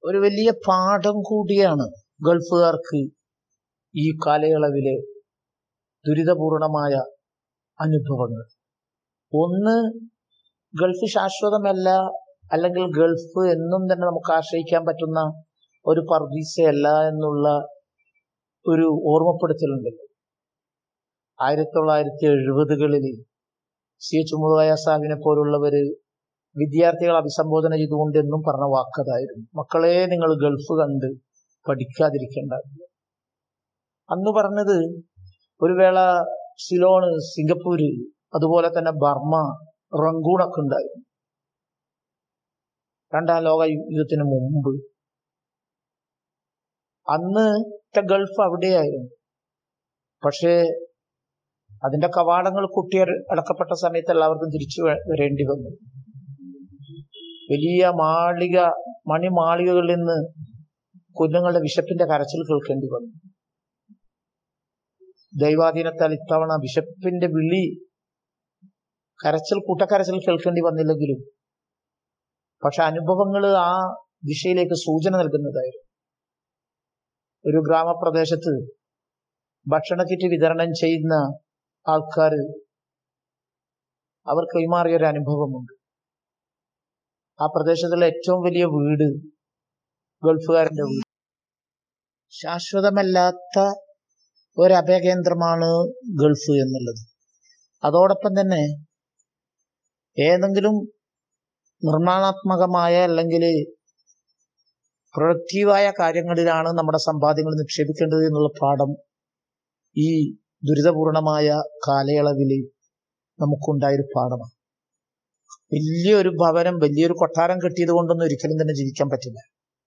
ഒരു വലിയ പാഠം കൂടിയാണ് ഗൾഫുകാർക്ക് ഈ കാലയളവിലെ ദുരിതപൂർണമായ അനുഭവങ്ങൾ ഒന്ന് ഗൾഫ് ശാശ്വതമല്ല അല്ലെങ്കിൽ ഗൾഫ് എന്നും തന്നെ നമുക്ക് ആശ്രയിക്കാൻ പറ്റുന്ന ഒരു പർദീസയല്ല എന്നുള്ള ഒരു ഓർമ്മപ്പെടുത്തലുണ്ടല്ലോ ആയിരത്തി തൊള്ളായിരത്തി എഴുപതുകളിൽ സി എച്ച് മുതലായ സാഹിബിനെ പോലുള്ളവര് വിദ്യാർത്ഥികൾ അഭിസംബോധന ചെയ്തുകൊണ്ട് എന്നും പറഞ്ഞ വാക്കതായിരുന്നു മക്കളെ നിങ്ങൾ ഗൾഫ് കണ്ട് പഠിക്കാതിരിക്കേണ്ട അന്ന് പറഞ്ഞത് ഒരു വേള സിലോണ് സിംഗപ്പൂര് അതുപോലെ തന്നെ ബർമ്മ റംഗൂണൊക്കെ ഉണ്ടായിരുന്നു രണ്ടാം ലോക യുദ്ധത്തിന് മുമ്പ് അന്ന് ഗൾഫ് അവിടെയായിരുന്നു പക്ഷേ അതിന്റെ കവാടങ്ങൾ കുട്ടി അടക്കപ്പെട്ട സമയത്ത് എല്ലാവർക്കും തിരിച്ചു വരേണ്ടി വന്നു വലിയ മാളിക മണിമാളികകളിൽ നിന്ന് കുഞ്ഞുങ്ങളുടെ വിശപ്പിന്റെ കരച്ചിൽ കേൾക്കേണ്ടി വന്നു ദൈവാധീനത്താൽ ഇത്തവണ വിശപ്പിന്റെ വിളി കരച്ചിൽ കൂട്ടക്കരച്ചിൽ കേൾക്കേണ്ടി വന്നില്ലെങ്കിലും പക്ഷെ അനുഭവങ്ങൾ ആ ദിശയിലേക്ക് സൂചന നൽകുന്നതായിരുന്നു ഒരു ഗ്രാമപ്രദേശത്ത് ഭക്ഷണ കിറ്റ് വിതരണം ചെയ്യുന്ന ആൾക്കാർ അവർ കൈമാറിയ ഒരു അനുഭവമുണ്ട് ആ പ്രദേശത്തുള്ള ഏറ്റവും വലിയ വീട് ഗൾഫുകാരന്റെ വീട് ശാശ്വതമല്ലാത്ത ഒരു അഭയകേന്ദ്രമാണ് ഗൾഫ് എന്നുള്ളത് അതോടൊപ്പം തന്നെ ഏതെങ്കിലും നിർമ്മാണാത്മകമായ അല്ലെങ്കിൽ പ്രൊഡക്റ്റീവായ കാര്യങ്ങളിലാണ് നമ്മുടെ സമ്പാദ്യങ്ങൾ നിക്ഷേപിക്കേണ്ടത് എന്നുള്ള പാഠം ഈ ദുരിതപൂർണമായ കാലയളവിൽ നമുക്കുണ്ടായൊരു പാഠമാണ് വലിയൊരു ഭവനം വലിയൊരു കൊട്ടാരം കെട്ടിയത് കൊണ്ടൊന്നും ഒരിക്കലും തന്നെ ജീവിക്കാൻ പറ്റില്ല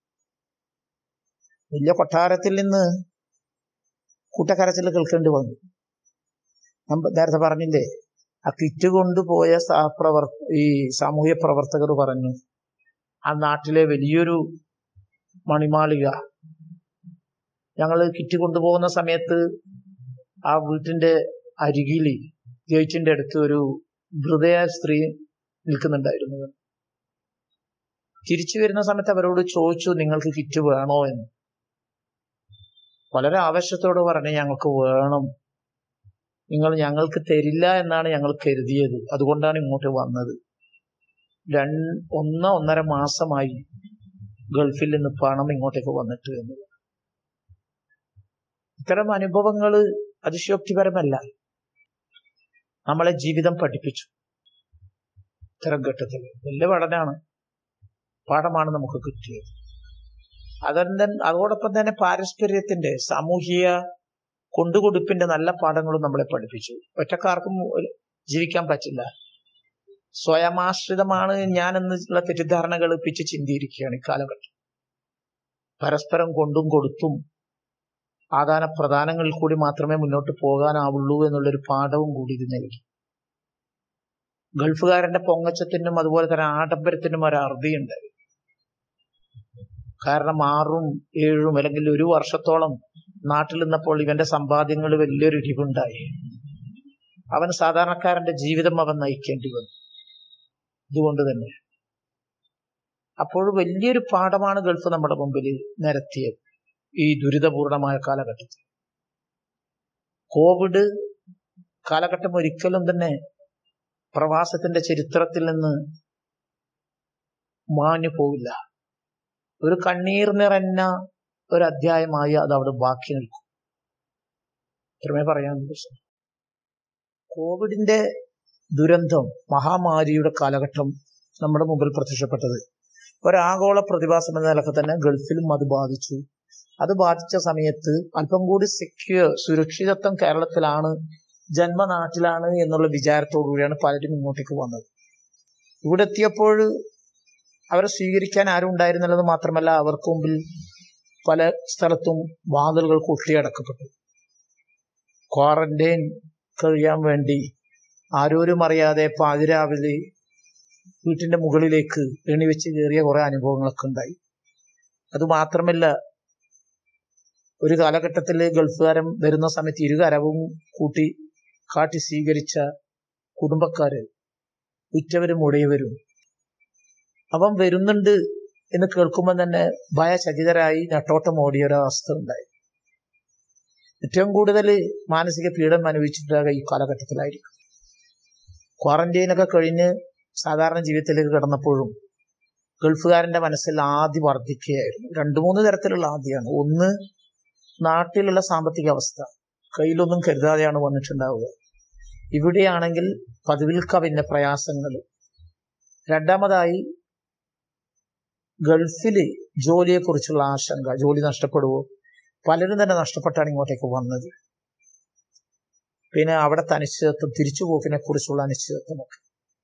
വലിയ കൊട്ടാരത്തിൽ നിന്ന് കൂട്ടക്കരച്ചിൽ കേൾക്കേണ്ടി വന്നു നമ്മൾ നേരത്തെ പറഞ്ഞില്ലേ ആ കിറ്റ് കൊണ്ടുപോയ സഹപ്രവർ ഈ സാമൂഹ്യ പ്രവർത്തകർ പറഞ്ഞു ആ നാട്ടിലെ വലിയൊരു മണിമാളിക ഞങ്ങൾ കിറ്റ് കൊണ്ടുപോകുന്ന സമയത്ത് ആ വീട്ടിന്റെ അരികിൽ ഗേറ്റിന്റെ അടുത്ത് ഒരു ഹൃദയ സ്ത്രീ നിൽക്കുന്നുണ്ടായിരുന്നു തിരിച്ചു വരുന്ന സമയത്ത് അവരോട് ചോദിച്ചു നിങ്ങൾക്ക് കിറ്റ് വേണോ എന്ന് വളരെ ആവശ്യത്തോട് പറഞ്ഞു ഞങ്ങൾക്ക് വേണം നിങ്ങൾ ഞങ്ങൾക്ക് തരില്ല എന്നാണ് ഞങ്ങൾ കരുതിയത് അതുകൊണ്ടാണ് ഇങ്ങോട്ട് വന്നത് രണ്ട് ഒന്ന് ഒന്നര മാസമായി ഗൾഫിൽ നിന്ന് പണം ഇങ്ങോട്ടേക്ക് വന്നിട്ട് എന്നത് ഇത്തരം അനുഭവങ്ങൾ അതിശയോക്തിപരമല്ല നമ്മളെ ജീവിതം പഠിപ്പിച്ചു ഇത്തരം ഘട്ടത്തിൽ വലിയ പഠനമാണ് പാഠമാണ് നമുക്ക് കിട്ടിയത് അതന്നെ അതോടൊപ്പം തന്നെ പാരസ്പര്യത്തിന്റെ സാമൂഹിക കൊണ്ടുകൊടുപ്പിന്റെ നല്ല പാഠങ്ങളും നമ്മളെ പഠിപ്പിച്ചു ഒറ്റക്കാർക്കും ജീവിക്കാൻ പറ്റില്ല സ്വയമാശ്രിതമാണ് ഞാൻ എന്നുള്ള തെറ്റിദ്ധാരണകൾ പിച്ച് ചിന്തിയിരിക്കുകയാണ് ഇക്കാലഘട്ടം പരസ്പരം കൊണ്ടും കൊടുത്തും ആദാന പ്രധാനങ്ങളിൽ കൂടി മാത്രമേ മുന്നോട്ട് പോകാനാവുള്ളൂ എന്നുള്ളൊരു പാഠവും കൂടി ഇത് നൽകി ഗൾഫുകാരന്റെ പൊങ്ങച്ചത്തിനും അതുപോലെ തന്നെ ആഡംബരത്തിനും ഒരു അറുതിയുണ്ട് കാരണം ആറും ഏഴും അല്ലെങ്കിൽ ഒരു വർഷത്തോളം നാട്ടിൽ നിന്നപ്പോൾ ഇവന്റെ സമ്പാദ്യങ്ങൾ വലിയൊരു ഇടിവുണ്ടായി അവൻ സാധാരണക്കാരന്റെ ജീവിതം അവൻ നയിക്കേണ്ടി വന്നു ഇതുകൊണ്ട് തന്നെ അപ്പോൾ വലിയൊരു പാഠമാണ് ഗൾഫ് നമ്മുടെ മുമ്പിൽ നിരത്തിയത് ഈ ദുരിതപൂർണമായ കാലഘട്ടത്തിൽ കോവിഡ് കാലഘട്ടം ഒരിക്കലും തന്നെ പ്രവാസത്തിന്റെ ചരിത്രത്തിൽ നിന്ന് മാഞ്ഞു പോവില്ല ഒരു കണ്ണീർ നിറഞ്ഞ ഒരു അധ്യായമായി അത് അവിടെ ബാക്കി നിൽക്കും ഇത്രമേ പറയാനുള്ളൂ കോവിഡിന്റെ ദുരന്തം മഹാമാരിയുടെ കാലഘട്ടം നമ്മുടെ മുമ്പിൽ പ്രത്യക്ഷപ്പെട്ടത് ഒരാഗോള പ്രതിഭാസം എന്ന നിലക്ക് തന്നെ ഗൾഫിലും അത് ബാധിച്ചു അത് ബാധിച്ച സമയത്ത് അല്പം കൂടി സെക്യൂർ സുരക്ഷിതത്വം കേരളത്തിലാണ് ജന്മനാട്ടിലാണ് എന്നുള്ള വിചാരത്തോടു കൂടിയാണ് പലരും ഇങ്ങോട്ടേക്ക് വന്നത് ഇവിടെ എത്തിയപ്പോൾ അവരെ സ്വീകരിക്കാൻ ആരും ഉണ്ടായിരുന്നില്ലെന്ന് മാത്രമല്ല അവർക്ക് മുമ്പിൽ പല സ്ഥലത്തും വാതിലുകൾ കൊട്ടിയടക്കപ്പെട്ടു ക്വാറന്റൈൻ കഴിയാൻ വേണ്ടി ആരോരും അറിയാതെ പാതിരാവിലെ വീട്ടിന്റെ മുകളിലേക്ക് എണിവെച്ച് കയറിയ കുറെ അനുഭവങ്ങളൊക്കെ ഉണ്ടായി അത് മാത്രമല്ല ഒരു കാലഘട്ടത്തിൽ ഗൾഫുകാരൻ വരുന്ന സമയത്ത് ഇരുകരവും കൂട്ടി കാട്ടി സ്വീകരിച്ച കുടുംബക്കാര് ഉറ്റവരും ഉടയവരും അവൻ വരുന്നുണ്ട് എന്ന് കേൾക്കുമ്പോൾ തന്നെ ഭയചകിതരായി നെട്ടോട്ടം ഓടിയ ഒരവസ്ഥ ഉണ്ടായി ഏറ്റവും കൂടുതൽ മാനസിക പീഡനം അനുഭവിച്ചിട്ടുണ്ടാകുക ഈ കാലഘട്ടത്തിലായിരിക്കും ക്വാറന്റൈനൊക്കെ കഴിഞ്ഞ് സാധാരണ ജീവിതത്തിലേക്ക് കിടന്നപ്പോഴും ഗൾഫുകാരന്റെ മനസ്സിൽ ആദ്യം വർദ്ധിക്കുകയായിരുന്നു രണ്ടു മൂന്ന് തരത്തിലുള്ള ആദ്യമാണ് ഒന്ന് നാട്ടിലുള്ള സാമ്പത്തിക അവസ്ഥ കയ്യിലൊന്നും കരുതാതെയാണ് വന്നിട്ടുണ്ടാവുക ഇവിടെയാണെങ്കിൽ പതിവിൽ കവിഞ്ഞ പ്രയാസങ്ങൾ രണ്ടാമതായി ഗൾഫില് ജോലിയെക്കുറിച്ചുള്ള ആശങ്ക ജോലി നഷ്ടപ്പെടുവോ പലരും തന്നെ നഷ്ടപ്പെട്ടാണ് ഇങ്ങോട്ടേക്ക് വന്നത് പിന്നെ അവിടുത്തെ അനിശ്ചിതത്വം തിരിച്ചുപോക്കിനെ കുറിച്ചുള്ള അനിശ്ചിതത്വമൊക്കെ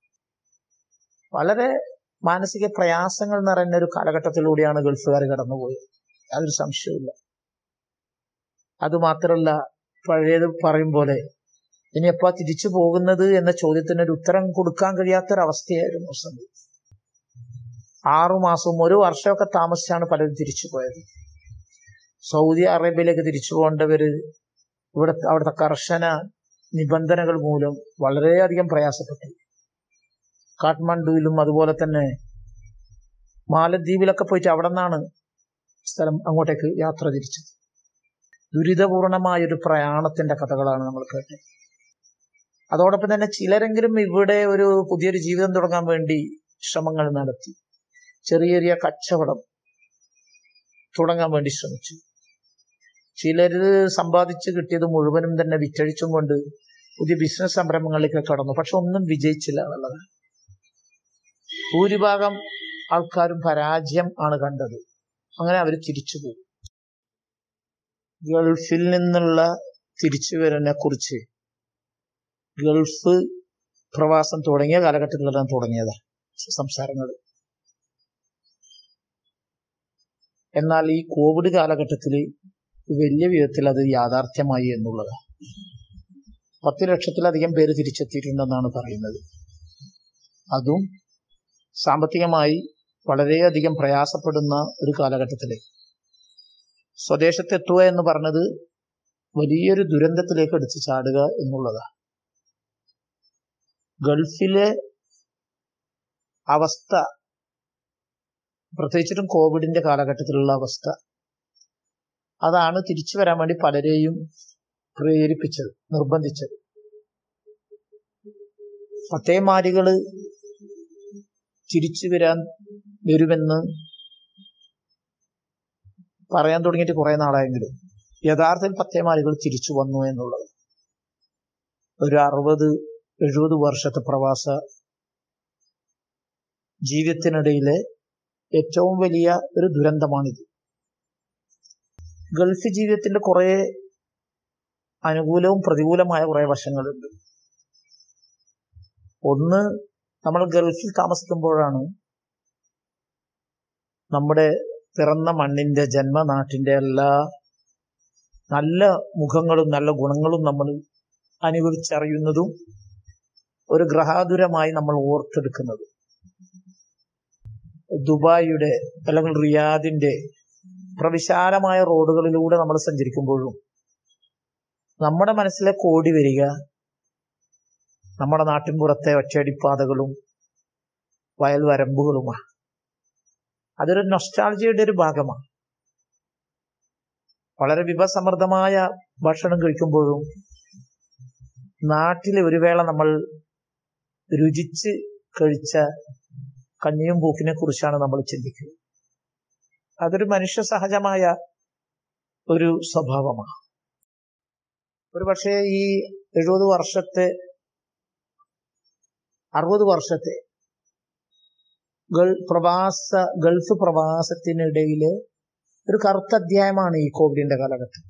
വളരെ മാനസിക പ്രയാസങ്ങൾ നിറഞ്ഞ ഒരു കാലഘട്ടത്തിലൂടെയാണ് ഗൾഫുകാർ കടന്നുപോയത് യാതൊരു സംശയവുമില്ല അതുമാത്രമല്ല പഴയത് പറയും പോലെ ഇനി എപ്പാ തിരിച്ചു പോകുന്നത് എന്ന ചോദ്യത്തിന് ഒരു ഉത്തരം കൊടുക്കാൻ കഴിയാത്തൊരവസ്ഥയായിരുന്നു സന്ധി ആറു മാസവും ഒരു വർഷമൊക്കെ താമസിച്ചാണ് പലരും തിരിച്ചു പോയത് സൗദി അറേബ്യയിലേക്ക് തിരിച്ചു പോകേണ്ടവര് ഇവിടെ അവിടുത്തെ കർശന നിബന്ധനകൾ മൂലം വളരെയധികം പ്രയാസപ്പെട്ടു കാഠ്മണ്ഡുവിലും അതുപോലെ തന്നെ മാലദ്വീപിലൊക്കെ പോയിട്ട് അവിടെ നിന്നാണ് സ്ഥലം അങ്ങോട്ടേക്ക് യാത്ര തിരിച്ചത് ദുരിതപൂർണമായ ഒരു പ്രയാണത്തിന്റെ കഥകളാണ് നമ്മൾ കേട്ടത് അതോടൊപ്പം തന്നെ ചിലരെങ്കിലും ഇവിടെ ഒരു പുതിയൊരു ജീവിതം തുടങ്ങാൻ വേണ്ടി ശ്രമങ്ങൾ നടത്തി ചെറിയ ചെറിയ കച്ചവടം തുടങ്ങാൻ വേണ്ടി ശ്രമിച്ചു ചിലര് സമ്പാദിച്ച് കിട്ടിയത് മുഴുവനും തന്നെ വിറ്റഴിച്ചും കൊണ്ട് പുതിയ ബിസിനസ് സംരംഭങ്ങളിലേക്ക് കടന്നു പക്ഷെ ഒന്നും വിജയിച്ചില്ല എന്നുള്ളതാണ് ഭൂരിഭാഗം ആൾക്കാരും പരാജയം ആണ് കണ്ടത് അങ്ങനെ അവർ തിരിച്ചുപോയി ഗൾഫിൽ നിന്നുള്ള തിരിച്ചുവരനെ കുറിച്ച് ഗൾഫ് പ്രവാസം തുടങ്ങിയ കാലഘട്ടത്തിലെല്ലാം തുടങ്ങിയതാണ് സംസാരങ്ങൾ എന്നാൽ ഈ കോവിഡ് കാലഘട്ടത്തിൽ വലിയ വിധത്തിൽ അത് യാഥാർത്ഥ്യമായി എന്നുള്ളതാണ് പത്ത് ലക്ഷത്തിലധികം പേര് തിരിച്ചെത്തിയിട്ടുണ്ടെന്നാണ് പറയുന്നത് അതും സാമ്പത്തികമായി വളരെയധികം പ്രയാസപ്പെടുന്ന ഒരു കാലഘട്ടത്തില് സ്വദേശത്തെത്തുക എന്ന് പറഞ്ഞത് വലിയൊരു ദുരന്തത്തിലേക്ക് എടുത്തു ചാടുക എന്നുള്ളതാണ് ഗൾഫിലെ അവസ്ഥ പ്രത്യേകിച്ചിട്ടും കോവിഡിന്റെ കാലഘട്ടത്തിലുള്ള അവസ്ഥ അതാണ് തിരിച്ചു വരാൻ വേണ്ടി പലരെയും പ്രേരിപ്പിച്ചത് നിർബന്ധിച്ചത് പത്തേമാരികള് തിരിച്ചു വരാൻ വരുമെന്ന് പറയാൻ തുടങ്ങിയിട്ട് കുറെ നാളായെങ്കിലും യഥാർത്ഥത്തിൽ പത്തേമാരികൾ തിരിച്ചു വന്നു എന്നുള്ളത് ഒരു അറുപത് എഴുപത് വർഷത്തെ പ്രവാസ ജീവിതത്തിനിടയിലെ ഏറ്റവും വലിയ ഒരു ദുരന്തമാണിത് ഗൾഫ് ജീവിതത്തിന്റെ കുറെ അനുകൂലവും പ്രതികൂലമായ കുറെ വശങ്ങളുണ്ട് ഒന്ന് നമ്മൾ ഗൾഫിൽ താമസിക്കുമ്പോഴാണ് നമ്മുടെ പിറന്ന മണ്ണിന്റെ ജന്മനാട്ടിന്റെ എല്ലാ നല്ല മുഖങ്ങളും നല്ല ഗുണങ്ങളും നമ്മൾ അനുഭവിച്ചറിയുന്നതും ഒരു ഗ്രഹാതുരമായി നമ്മൾ ഓർത്തെടുക്കുന്നത് ദുബായിയുടെ അല്ലെങ്കിൽ റിയാദിന്റെ പ്രവിശാലമായ റോഡുകളിലൂടെ നമ്മൾ സഞ്ചരിക്കുമ്പോഴും നമ്മുടെ മനസ്സിലെ കോടി വരിക നമ്മുടെ നാട്ടിൻപുറത്തെ ഒറ്റയടിപ്പാതകളും വയൽ വരമ്പുകളുമാണ് അതൊരു നൊസ്റ്റാൾജിയുടെ ഒരു ഭാഗമാണ് വളരെ വിഭസമൃദ്ധമായ ഭക്ഷണം കഴിക്കുമ്പോഴും നാട്ടിലെ ഒരു വേള നമ്മൾ രുചിച്ച് കഴിച്ച കഞ്ഞിയും പൂക്കിനെ കുറിച്ചാണ് നമ്മൾ ചിന്തിക്കുക അതൊരു മനുഷ്യ സഹജമായ ഒരു സ്വഭാവമാണ് ഒരു പക്ഷേ ഈ എഴുപത് വർഷത്തെ അറുപത് വർഷത്തെ ഗൾ പ്രവാസ ഗൾഫ് പ്രവാസത്തിനിടയിലെ ഒരു കറുത്ത അധ്യായമാണ് ഈ കോവിഡിന്റെ കാലഘട്ടം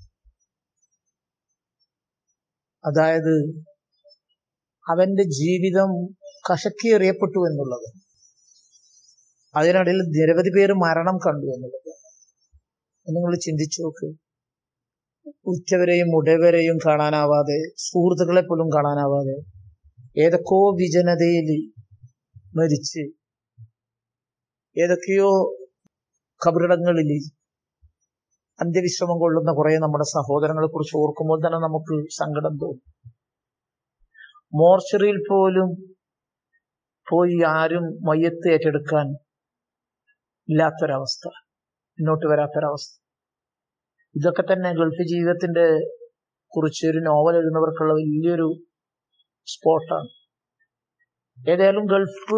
അതായത് അവന്റെ ജീവിതം കശക്കിയെറിയപ്പെട്ടു എന്നുള്ളത് അതിനിടയിൽ നിരവധി പേര് മരണം കണ്ടു എന്നുള്ളത് നിങ്ങൾ ചിന്തിച്ചു നോക്ക് ഉച്ചവരെയും ഉടവരെയും കാണാനാവാതെ സുഹൃത്തുക്കളെ പോലും കാണാനാവാതെ ഏതൊക്കെയോ വിജനതയിൽ മരിച്ച് ഏതൊക്കെയോ കബറിടങ്ങളിൽ അന്ത്യവിശ്രമം കൊള്ളുന്ന കുറെ നമ്മുടെ സഹോദരങ്ങളെ കുറിച്ച് ഓർക്കുമ്പോൾ തന്നെ നമുക്ക് സങ്കടം തോന്നും മോർച്ചറിയിൽ പോലും പോയി ആരും മയ്യത്ത് ഏറ്റെടുക്കാൻ ഇല്ലാത്തൊരവസ്ഥ മുന്നോട്ട് വരാത്തൊരവസ്ഥ ഇതൊക്കെ തന്നെ ഗൾഫ് ജീവിതത്തിന്റെ കുറിച്ച് ഒരു നോവൽ എഴുതുന്നവർക്കുള്ള വലിയൊരു സ്പോട്ടാണ് ഏതായാലും ഗൾഫ്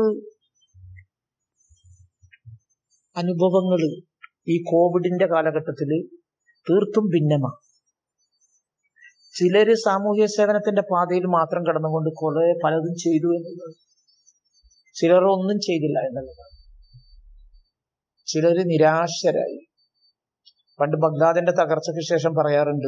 അനുഭവങ്ങൾ ഈ കോവിഡിന്റെ കാലഘട്ടത്തിൽ തീർത്തും ഭിന്നമാണ് ചിലര് സാമൂഹ്യ സേവനത്തിന്റെ പാതയിൽ മാത്രം കടന്നുകൊണ്ട് കുറെ പലതും ചെയ്തു എന്നുള്ളത് ചിലർ ഒന്നും ചെയ്തില്ല എന്നുള്ളതാണ് ചിലര് നിരാശരായി പണ്ട് ബഗ്ദാദിന്റെ തകർച്ചയ്ക്ക് ശേഷം പറയാറുണ്ട്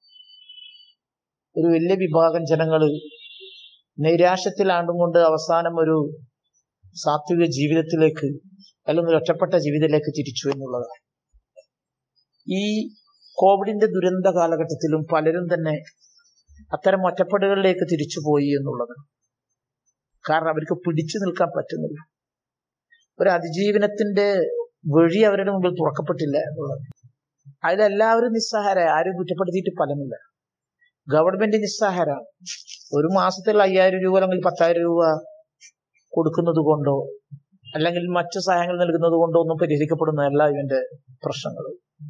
ഒരു വലിയ വിഭാഗം ജനങ്ങള് നൈരാശ്യത്തിലാണ്ടും കൊണ്ട് അവസാനം ഒരു സാത്വിക ജീവിതത്തിലേക്ക് അല്ലെങ്കിൽ ഒറ്റപ്പെട്ട ജീവിതത്തിലേക്ക് തിരിച്ചു എന്നുള്ളതാണ് ഈ കോവിഡിന്റെ ദുരന്ത കാലഘട്ടത്തിലും പലരും തന്നെ അത്തരം ഒറ്റപ്പെടുകളിലേക്ക് തിരിച്ചുപോയി എന്നുള്ളതാണ് കാരണം അവർക്ക് പിടിച്ചു നിൽക്കാൻ പറ്റുന്നില്ല ഒരു അതിജീവനത്തിന്റെ വഴി അവരുടെ മുമ്പിൽ തുറക്കപ്പെട്ടില്ല എന്നുള്ളത് അതിലെല്ലാവരും നിസ്സഹാര ആരും കുറ്റപ്പെടുത്തിയിട്ട് ഫലമില്ല ഗവൺമെന്റ് നിസ്സഹാരാണ് ഒരു മാസത്തിൽ അയ്യായിരം രൂപ അല്ലെങ്കിൽ പത്തായിരം രൂപ കൊടുക്കുന്നത് കൊണ്ടോ അല്ലെങ്കിൽ മറ്റു സഹായങ്ങൾ നൽകുന്നത് കൊണ്ടോ ഒന്നും പരിഹരിക്കപ്പെടുന്നതല്ല ഇവന്റെ പ്രശ്നങ്ങൾ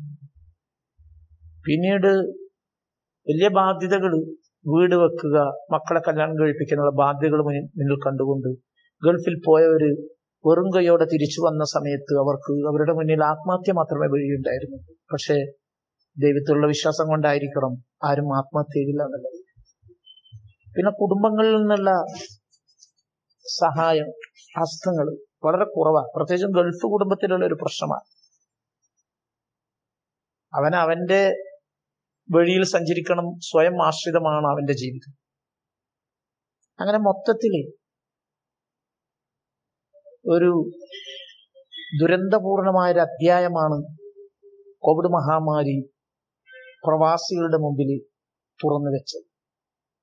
പിന്നീട് വലിയ ബാധ്യതകൾ വീട് വെക്കുക മക്കളെ കല്യാണം കഴിപ്പിക്കാനുള്ള ബാധ്യതകൾ മുന്നിൽ കണ്ടുകൊണ്ട് ഗൾഫിൽ പോയവര് വെറും കൈയോടെ തിരിച്ചു വന്ന സമയത്ത് അവർക്ക് അവരുടെ മുന്നിൽ ആത്മഹത്യ മാത്രമേ വഴിയുണ്ടായിരുന്നു പക്ഷേ ദൈവത്തിലുള്ള വിശ്വാസം കൊണ്ടായിരിക്കണം ആരും ആത്മഹത്യ ചെയ്തില്ല എന്നുള്ളത് പിന്നെ കുടുംബങ്ങളിൽ നിന്നുള്ള സഹായം ഹസ്തങ്ങൾ വളരെ കുറവാണ് പ്രത്യേകിച്ചും ഗൾഫ് കുടുംബത്തിലുള്ള ഒരു പ്രശ്നമാണ് അവൻ അവന്റെ വഴിയിൽ സഞ്ചരിക്കണം സ്വയം ആശ്രിതമാണ് അവന്റെ ജീവിതം അങ്ങനെ മൊത്തത്തില് ഒരു ദുരന്തപൂർണമായ ഒരു അധ്യായമാണ് കോവിഡ് മഹാമാരി പ്രവാസികളുടെ മുമ്പിൽ തുറന്നു വെച്ചത്